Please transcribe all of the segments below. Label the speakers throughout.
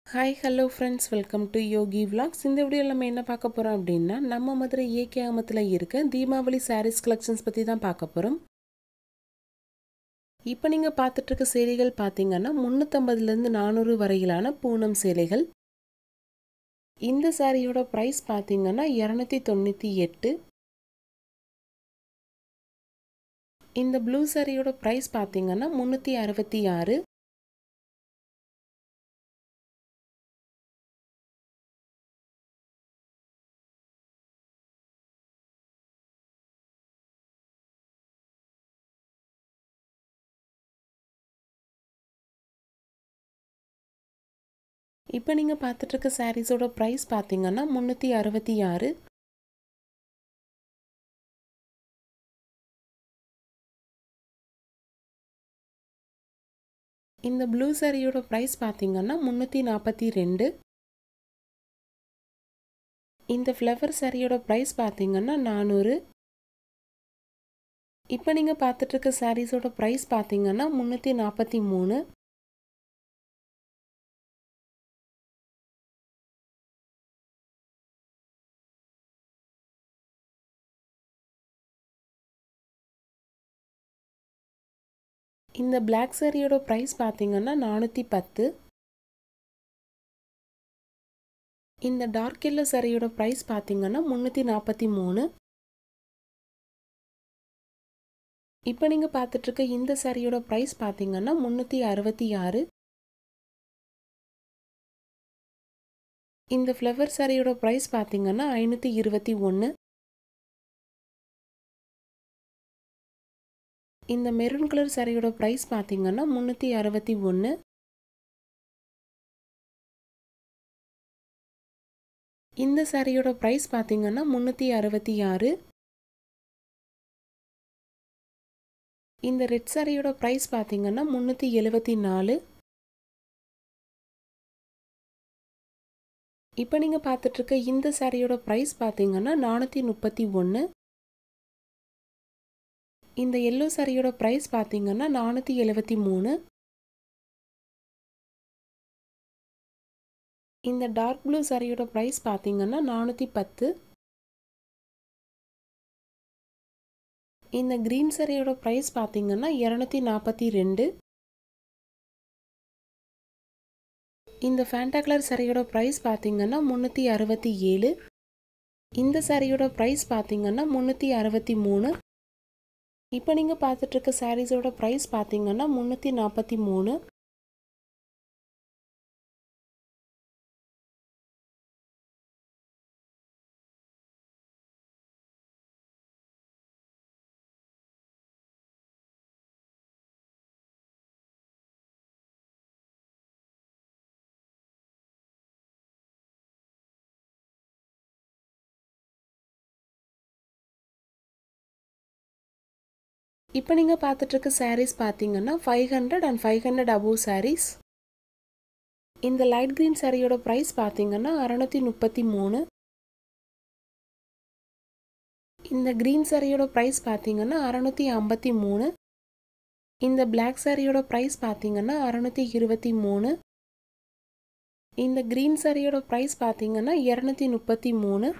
Speaker 1: hi hello friends welcome to Yogi vlogs இந்த வீடியோவில் நம்ம என்ன பார்க்க போகிறோம் அப்படின்னா நம்ம மதுரை ஏகே அகமத்தில் இருக்க தீபாவளி சாரீஸ் கலெக்ஷன்ஸ் பற்றி தான் பார்க்க போகிறோம் இப்போ நீங்கள் பார்த்துட்டு இருக்க சேலைகள் பார்த்தீங்கன்னா முந்நூற்றம்பதுலேருந்து நானூறு வரையிலான பூனம் சேலைகள் இந்த சாரியோட ப்ரைஸ் பார்த்தீங்கன்னா இரநூத்தி தொண்ணூற்றி எட்டு இந்த ப்ளூ சாரியோட ப்ரைஸ் பார்த்தீங்கன்னா முந்நூற்றி அறுபத்தி ஆறு இப்போ நீங்கள் பார்த்துட்ருக்க சாரீஸோட ப்ரைஸ் பார்த்தீங்கன்னா முந்நூற்றி அறுபத்தி ஆறு இந்த ப்ளூ சாரியோட ப்ரைஸ் பார்த்தீங்கன்னா முந்நூற்றி நாற்பத்தி ரெண்டு இந்த ஃப்ளவர் சாரியோட ப்ரைஸ் பார்த்தீங்கன்னா நானூறு இப்போ நீங்கள் பார்த்துட்ருக்க சாரீஸோட ப்ரைஸ் பார்த்தீங்கன்னா முந்நூற்றி நாற்பத்தி மூணு இந்த பிளாக் சாரியோட ப்ரைஸ் பார்த்தீங்கன்னா நானூற்றி பத்து இந்த டார்க் எல்லோ சாரியோட ப்ரைஸ் பார்த்தீங்கன்னா முந்நூற்றி நாற்பத்தி மூணு இப்போ நீங்கள் பார்த்துட்ருக்க இந்த சாரியோட ப்ரைஸ் பார்த்தீங்கன்னா முந்நூற்றி அறுபத்தி ஆறு இந்த ஃப்ளவர் சாரியோட ப்ரைஸ் பார்த்தீங்கன்னா ஐநூற்றி இருபத்தி ஒன்று இந்த மெரூன் கலர் சாரியோட ப்ரைஸ் பார்த்தீங்கன்னா முந்நூற்றி அறுபத்தி ஒன்று இந்த சாரியோட ப்ரைஸ் பார்த்தீங்கன்னா முந்நூற்றி அறுபத்தி ஆறு இந்த ரெட் சாரியோட ப்ரைஸ் பார்த்தீங்கன்னா முந்நூற்றி எழுபத்தி நாலு இப்போ நீங்கள் பார்த்துட்ருக்க இந்த சாரியோட ப்ரைஸ் பார்த்தீங்கன்னா நானூற்றி முப்பத்தி ஒன்று இந்த எல்லோ சாரியோட ப்ரைஸ் பார்த்தீங்கன்னா நானூற்றி எழுபத்தி மூணு இந்த டார்க் ப்ளூ சாரியோட ப்ரைஸ் பார்த்தீங்கன்னா நானூற்றி பத்து இந்த க்ரீன் சாரியோட ப்ரைஸ் பார்த்தீங்கன்னா இரநூத்தி நாற்பத்தி ரெண்டு இந்த ஃபேண்டா கலர் சாரியோட ப்ரைஸ் பார்த்தீங்கன்னா முந்நூற்றி அறுபத்தி ஏழு இந்த சாரியோட ப்ரைஸ் பார்த்தீங்கன்னா முந்நூற்றி அறுபத்தி மூணு இப்போ நீங்கள் பார்த்துட்ருக்க சாரீஸோட ப்ரைஸ் பார்த்தீங்கன்னா முந்நூற்றி நாற்பத்தி மூணு இப்போ நீங்கள் பார்த்துட்ருக்க சாரீஸ் பார்த்தீங்கன்னா five hundred and five hundred above sarees இந்த லைட் க்ரீன் சாரியோட ப்ரைஸ் பார்த்தீங்கன்னா அறநூற்றி முப்பத்தி மூணு இந்த க்ரீன் சாரியோட ப்ரைஸ் பார்த்தீங்கன்னா அறநூற்றி ஐம்பத்தி மூணு இந்த பிளாக் சாரியோட ப்ரைஸ் பார்த்தீங்கன்னா அறநூற்றி இருபத்தி மூணு இந்த க்ரீன் சாரியோட ப்ரைஸ் பார்த்தீங்கன்னா இரநூத்தி முப்பத்தி மூணு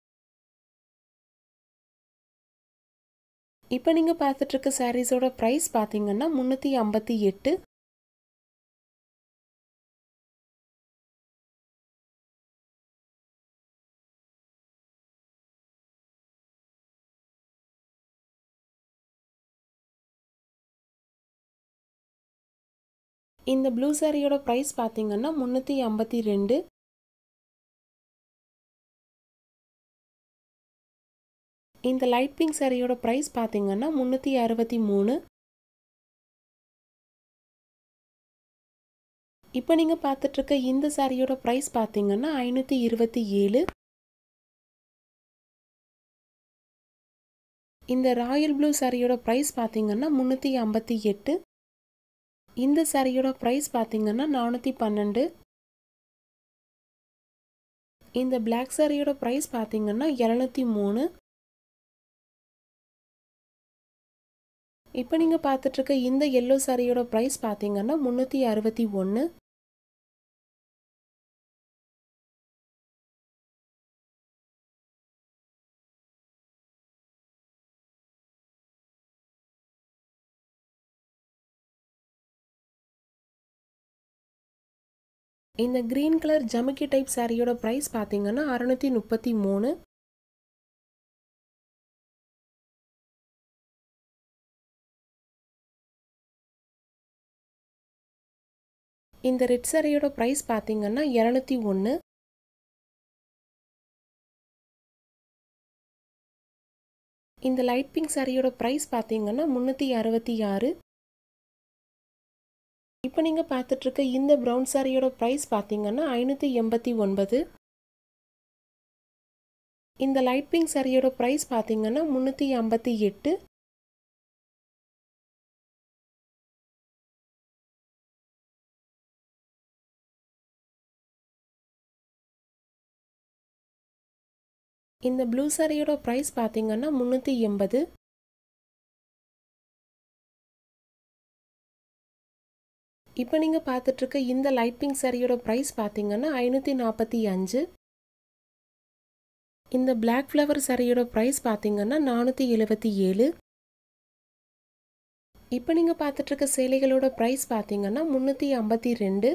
Speaker 1: இப்போ நீங்கள் பார்த்துட்ருக்க சாரீஸோட ப்ரைஸ் பார்த்தீங்கன்னா முந்நூற்றி ஐம்பத்தி எட்டு இந்த ப்ளூ சாரியோட ப்ரைஸ் பார்த்தீங்கன்னா முந்நூற்றி ஐம்பத்தி ரெண்டு இந்த லைட் பிங்க் சாரியோட ப்ரைஸ் பார்த்தீங்கன்னா முந்நூற்றி அறுபத்தி மூணு இப்போ நீங்கள் பார்த்துட்ருக்க இந்த சாரியோட ப்ரைஸ் பார்த்தீங்கன்னா ஐநூற்றி இருபத்தி ஏழு இந்த ராயல் ப்ளூ சாரியோட ப்ரைஸ் பார்த்தீங்கன்னா முந்நூற்றி ஐம்பத்தி எட்டு இந்த சாரியோட ப்ரைஸ் பார்த்தீங்கன்னா நானூற்றி பன்னெண்டு இந்த பிளாக் சாரியோட ப்ரைஸ் பார்த்தீங்கன்னா இரநூத்தி மூணு இப்போ நீங்கள் பார்த்துட்ருக்க இந்த எல்லோ சாரியோட ப்ரைஸ் பார்த்தீங்கன்னா முந்நூற்றி அறுபத்தி ஒன்று இந்த க்ரீன் கலர் ஜமுக்கி டைப் சாரியோட ப்ரைஸ் பார்த்தீங்கன்னா அறநூற்றி முப்பத்தி மூணு இந்த ரெட் சாரியோட ப்ரைஸ் பார்த்தீங்கன்னா இரநூத்தி ஒன்று இந்த லைட் பிங்க் சாரியோட ப்ரைஸ் பார்த்தீங்கன்னா முந்நூற்றி அறுபத்தி ஆறு இப்போ நீங்கள் பார்த்துட்ருக்க இந்த ப்ரௌன் சாரியோட ப்ரைஸ் பார்த்தீங்கன்னா ஐநூற்றி எண்பத்தி ஒன்பது இந்த லைட் பிங்க் சாரியோட ப்ரைஸ் பார்த்தீங்கன்னா முந்நூற்றி ஐம்பத்தி எட்டு இந்த ப்ளூ சாரியோட ப்ரைஸ் பார்த்தீங்கன்னா முந்நூற்றி எண்பது இப்போ நீங்கள் பார்த்துட்ருக்க இந்த லைட் பிங்க் சாரியோட ப்ரைஸ் பார்த்தீங்கன்னா ஐநூற்றி நாற்பத்தி அஞ்சு இந்த பிளாக் ஃப்ளவர் சாரியோட ப்ரைஸ் பார்த்தீங்கன்னா நானூற்றி எழுபத்தி ஏழு இப்போ நீங்கள் பார்த்துட்ருக்க சேலைகளோட ப்ரைஸ் பார்த்தீங்கன்னா முந்நூற்றி ஐம்பத்தி ரெண்டு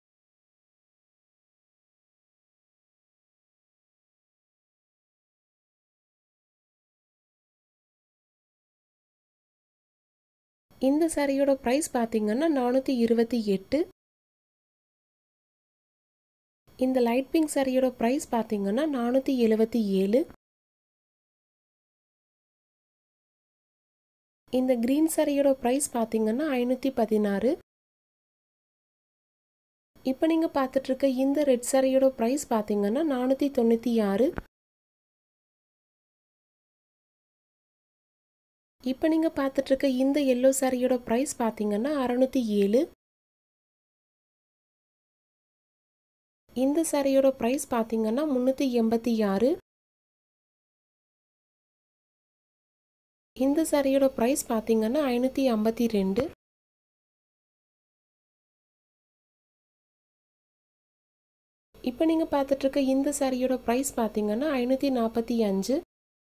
Speaker 1: இந்த சாரியோட ப்ரைஸ் பார்த்தீங்கன்னா நானூற்றி இருபத்தி எட்டு இந்த லைட் பிங்க் சாரியோட ப்ரைஸ் பார்த்தீங்கன்னா நானூற்றி எழுபத்தி ஏழு இந்த க்ரீன் சாரியோட ப்ரைஸ் பார்த்தீங்கன்னா ஐநூற்றி பதினாறு இப்போ நீங்கள் பார்த்துட்ருக்க இந்த ரெட் சாரியோட ப்ரைஸ் பார்த்தீங்கன்னா நானூற்றி தொண்ணூற்றி ஆறு இப்போ நீங்கள் பார்த்துட்ருக்க இந்த எல்லோ சாரியோட ப்ரைஸ் பார்த்தீங்கன்னா அறநூற்றி ஏழு இந்த சாரியோட ப்ரைஸ் பார்த்தீங்கன்னா முந்நூற்றி எண்பத்தி ஆறு இந்த சாரியோட ப்ரைஸ் பார்த்தீங்கன்னா ஐநூற்றி ஐம்பத்தி ரெண்டு இப்போ நீங்கள் பார்த்துட்ருக்க இந்த சாரியோட ப்ரைஸ் பார்த்தீங்கன்னா ஐநூற்றி நாற்பத்தி அஞ்சு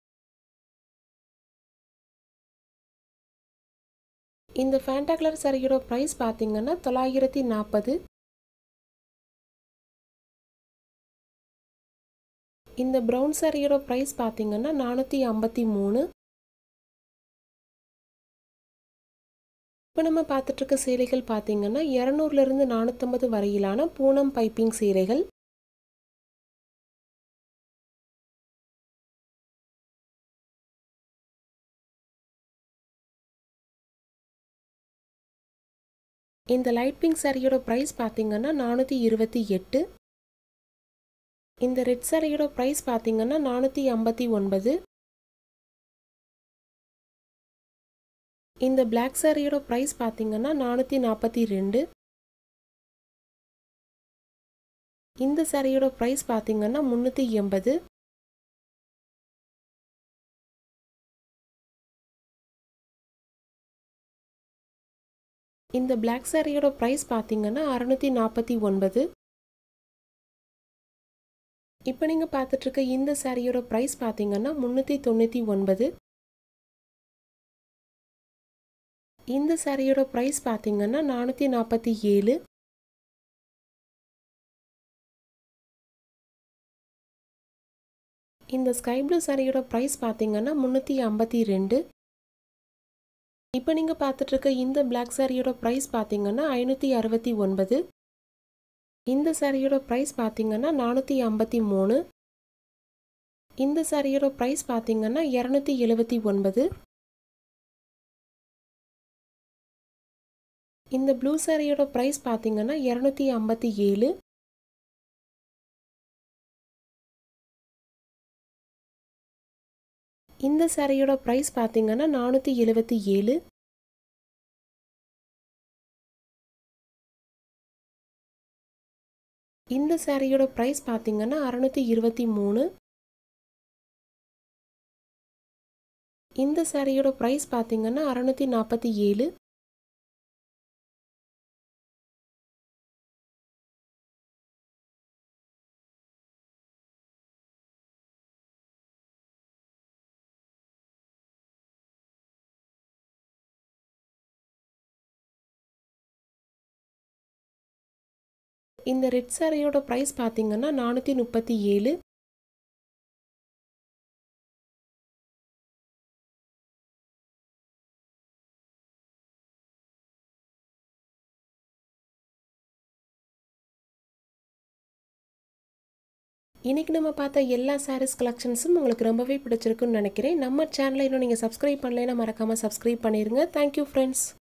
Speaker 1: இந்த ஃபேண்டா கலர் சாரியோட ப்ரைஸ் பார்த்தீங்கன்னா தொள்ளாயிரத்தி நாற்பது இந்த ப்ரௌன் சாரியோட ப்ரைஸ் பார்த்தீங்கன்னா நானூற்றி ஐம்பத்தி மூணு இப்போ நம்ம பார்த்துட்ருக்க சேலைகள் பார்த்தீங்கன்னா இரநூறுலேருந்து நானூற்றம்பது வரையிலான பூனம் பைப்பிங் சேலைகள் இந்த லைட் பிங்க் சாரியோட ப்ரைஸ் பார்த்தீங்கன்னா நானூற்றி இருபத்தி எட்டு இந்த ரெட் சாரியோட ப்ரைஸ் பார்த்தீங்கன்னா நானூற்றி ஐம்பத்தி ஒன்பது இந்த பிளாக் சாரியோட ப்ரைஸ் பார்த்தீங்கன்னா நானூற்றி நாற்பத்தி ரெண்டு இந்த சாரியோட ப்ரைஸ் பார்த்தீங்கன்னா முந்நூற்றி எண்பது இந்த பிளாக் சாரியோட ப்ரைஸ் பார்த்தீங்கன்னா அறநூற்றி நாற்பத்தி ஒன்பது இப்போ நீங்கள் பார்த்துட்ருக்க இந்த சாரியோட ப்ரைஸ் பார்த்தீங்கன்னா முந்நூற்றி தொண்ணூற்றி ஒன்பது இந்த சாரியோட ப்ரைஸ் பார்த்தீங்கன்னா நானூற்றி நாற்பத்தி ஏழு இந்த ஸ்கை ப்ளூ சாரியோட ப்ரைஸ் பார்த்தீங்கன்னா முந்நூற்றி ஐம்பத்தி ரெண்டு இப்போ நீங்கள் பார்த்துட்ருக்க இந்த பிளாக் சாரியோட ப்ரைஸ் பார்த்தீங்கன்னா ஐநூற்றி அறுபத்தி ஒன்பது இந்த சாரியோட ப்ரைஸ் பார்த்தீங்கன்னா நானூற்றி ஐம்பத்தி மூணு இந்த சாரியோட ப்ரைஸ் பார்த்தீங்கன்னா இரநூத்தி எழுபத்தி ஒன்பது இந்த ப்ளூ சாரியோட ப்ரைஸ் பார்த்தீங்கன்னா இரநூத்தி ஐம்பத்தி ஏழு இந்த சாரியோட ப்ரைஸ் பார்த்தீங்கன்னா நானூற்றி எழுபத்தி ஏழு இந்த சாரியோட ப்ரைஸ் பார்த்தீங்கன்னா அறநூற்றி இருபத்தி மூணு இந்த சாரியோட ப்ரைஸ் பார்த்தீங்கன்னா அறநூற்றி நாற்பத்தி ஏழு இந்த ரெட் சாரியோட ப்ரைஸ் பார்த்தீங்கன்னா நானூற்றி முப்பத்தி ஏழு இன்றைக்கி நம்ம பார்த்த எல்லா சாரீஸ் கலெக்ஷன்ஸும் உங்களுக்கு ரொம்பவே பிடிச்சிருக்குன்னு நினைக்கிறேன் நம்ம சேனலை இன்னும் நீங்கள் சப்ஸ்கிரைப் பண்ணலைன்னா மறக்காமல் சப்ஸ்கிரைப் பண்ணிடுங்க தேங்க்யூ ஃப்ரெண்ட்ஸ்